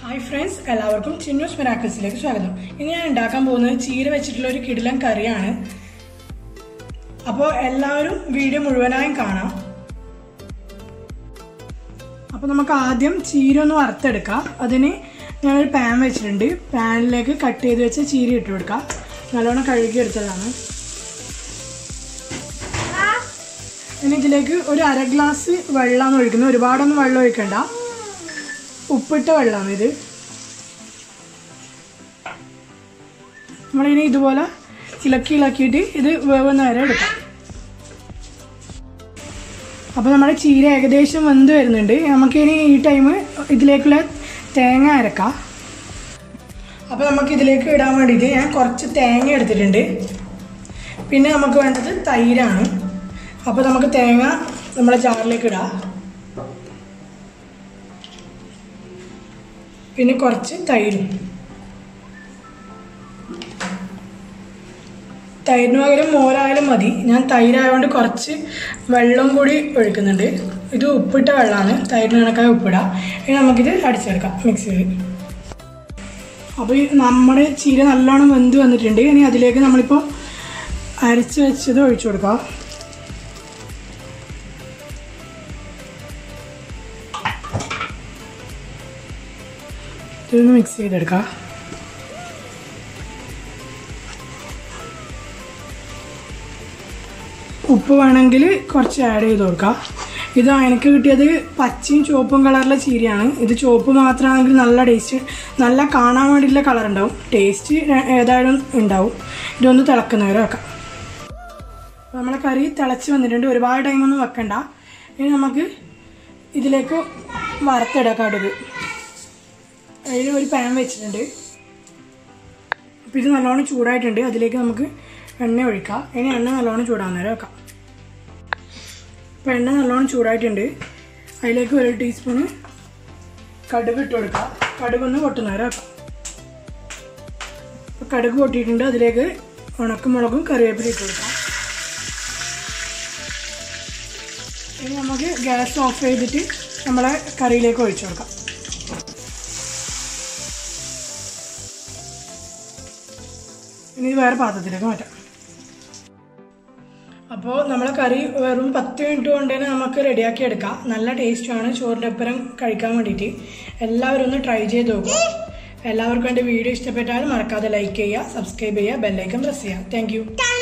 hi friends എല്ലാവർക്കും ചിന്നൂസ് മിറാക്കിൾസിലേക്ക് സ്വാഗതം ഇനി ഞാൻ ഉണ്ടാക്കാൻ പോകുന്നത് ചീര വെച്ചിട്ടുള്ള ഒരു കിടിലൻ കറിയാണ് അപ്പോൾ എല്ലാവരും വീഡിയോ മുഴുവനായും കാണാം അപ്പോൾ നമുക്ക് ആദ്യം ചീര ഒന്ന് വറുത്തെടുക്കാം അതിന് ഞാനൊരു പാൻ വെച്ചിട്ടുണ്ട് പാനിലേക്ക് കട്ട് ചെയ്ത് വെച്ച ചീര ഇട്ട് കൊടുക്കാം നല്ലോണം കഴുകി എടുത്തതാണ് ഇനി ഇതിലേക്ക് ഒരു അര ഗ്ലാസ് വെള്ളമാണ് ഒഴിക്കുന്നത് ഒരുപാടൊന്നും വെള്ളം ഒഴിക്കണ്ട ഉപ്പിട്ട വെള്ളമാണ് ഇത് നമ്മളിനി ഇതുപോലെ ഇളക്കി ഇളക്കിയിട്ട് ഇത് വേവുന്ന വരെ എടുക്കാം അപ്പോൾ നമ്മുടെ ചീര ഏകദേശം വെന്ത് വരുന്നുണ്ട് നമുക്കിനി ഈ ടൈം ഇതിലേക്കുള്ള തേങ്ങ അരക്കാം അപ്പോൾ നമുക്ക് ഇതിലേക്ക് ഇടാൻ വേണ്ടിയിട്ട് ഞാൻ കുറച്ച് തേങ്ങ എടുത്തിട്ടുണ്ട് പിന്നെ നമുക്ക് വേണ്ടത് തൈരാണ് അപ്പോൾ നമുക്ക് തേങ്ങ നമ്മളെ ജാറിലേക്ക് ഇടാം പിന്നെ കുറച്ച് തൈരും തൈരിന് പകരം മോരായാലും മതി ഞാൻ തൈരായതുകൊണ്ട് കുറച്ച് വെള്ളം കൂടി ഒഴിക്കുന്നുണ്ട് ഇത് ഉപ്പിട്ട വെള്ളമാണ് തൈരിന് കണക്കായ ഉപ്പിടാം ഇനി നമുക്കിത് അടിച്ചെടുക്കാം മിക്സിയിൽ അപ്പോൾ ഈ നമ്മുടെ ചീര നല്ലോണം വെന്ത് വന്നിട്ടുണ്ട് ഇനി അതിലേക്ക് നമ്മളിപ്പോൾ അരച്ച് വെച്ചത് ഒഴിച്ചു കൊടുക്കാം ഇതൊന്ന് മിക്സ് ചെയ്തെടുക്കാം ഉപ്പ് വേണമെങ്കിൽ കുറച്ച് ആഡ് ചെയ്ത് കൊടുക്കാം ഇത് എനിക്ക് കിട്ടിയത് പച്ചയും ചുവപ്പും കളറിലെ ചീരയാണ് ഇത് ചുവപ്പ് മാത്രമാണെങ്കിൽ നല്ല ടേസ്റ്റ് നല്ല കാണാൻ വേണ്ടിയിട്ടുള്ള കളർ ഉണ്ടാവും ടേസ്റ്റ് ഏതായാലും ഉണ്ടാവും ഇതൊന്ന് തിളക്കുന്നവരെ വെക്കാം അപ്പോൾ നമ്മളെ കറി തിളച്ച് വന്നിട്ടുണ്ട് ഒരുപാട് ടൈമൊന്നും വെക്കണ്ട ഇനി നമുക്ക് ഇതിലേക്ക് വറുത്തിടാം കടുക് അതിൽ ഒരു പാൻ വെച്ചിട്ടുണ്ട് അപ്പം ഇത് നല്ലോണം ചൂടായിട്ടുണ്ട് അതിലേക്ക് നമുക്ക് എണ്ണ ഒഴിക്കാം ഇനി എണ്ണ നല്ലോണം ചൂടാൻ നേരം വെക്കാം അപ്പം എണ്ണ നല്ലോണം ചൂടായിട്ടുണ്ട് അതിലേക്ക് ഒരു ടീസ്പൂണ് കടുക് ഇട്ട് കൊടുക്കാം കടുക് ഒന്ന് പൊട്ടുന്നേരം വെക്കാം അപ്പം കടുക് പൊട്ടിയിട്ടുണ്ട് അതിലേക്ക് ഉണക്കമുളകും കറിവേപ്പില ഇട്ട് കൊടുക്കാം ഇനി നമുക്ക് ഗ്യാസ് ഓഫ് ചെയ്തിട്ട് നമ്മളെ കറിയിലേക്ക് ഒഴിച്ചു കൊടുക്കാം ഇനി ഇത് വേറെ പാത്രത്തിലേക്ക് മാറ്റാം അപ്പോൾ നമ്മളെ കറി വെറും പത്ത് മിനിറ്റ് കൊണ്ട് തന്നെ നമുക്ക് റെഡിയാക്കി എടുക്കാം നല്ല ടേസ്റ്റുമാണ് ചോറിൻ്റെ ഒപ്പരം കഴിക്കാൻ വേണ്ടിയിട്ട് എല്ലാവരും ഒന്ന് ട്രൈ ചെയ്ത് നോക്കുക എല്ലാവർക്കും എൻ്റെ വീഡിയോ ഇഷ്ടപ്പെട്ടാൽ മറക്കാതെ ലൈക്ക് ചെയ്യുക സബ്സ്ക്രൈബ് ചെയ്യുക ബെല്ലൈക്കൻ പ്രസ് ചെയ്യുക താങ്ക്